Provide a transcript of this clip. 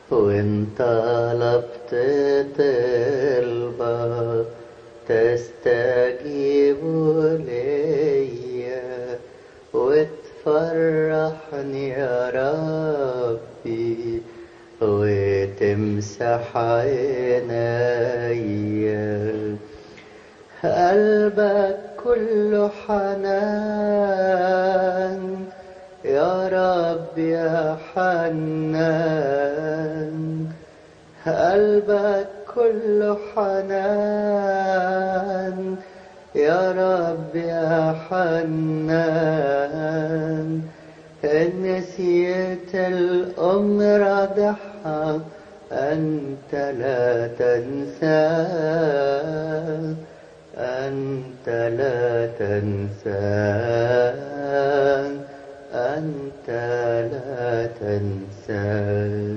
وإن طلبت طلبة تستجيب ليا وتفرحني يا ربي وتمسح عينيا قلبك كله حنان يا رب يا حنان قلبك كله حنان يا رب يا حنان إن نسيت الأم رضعها أنت لا تنسى أنت لا تنسى أنت لا تنسى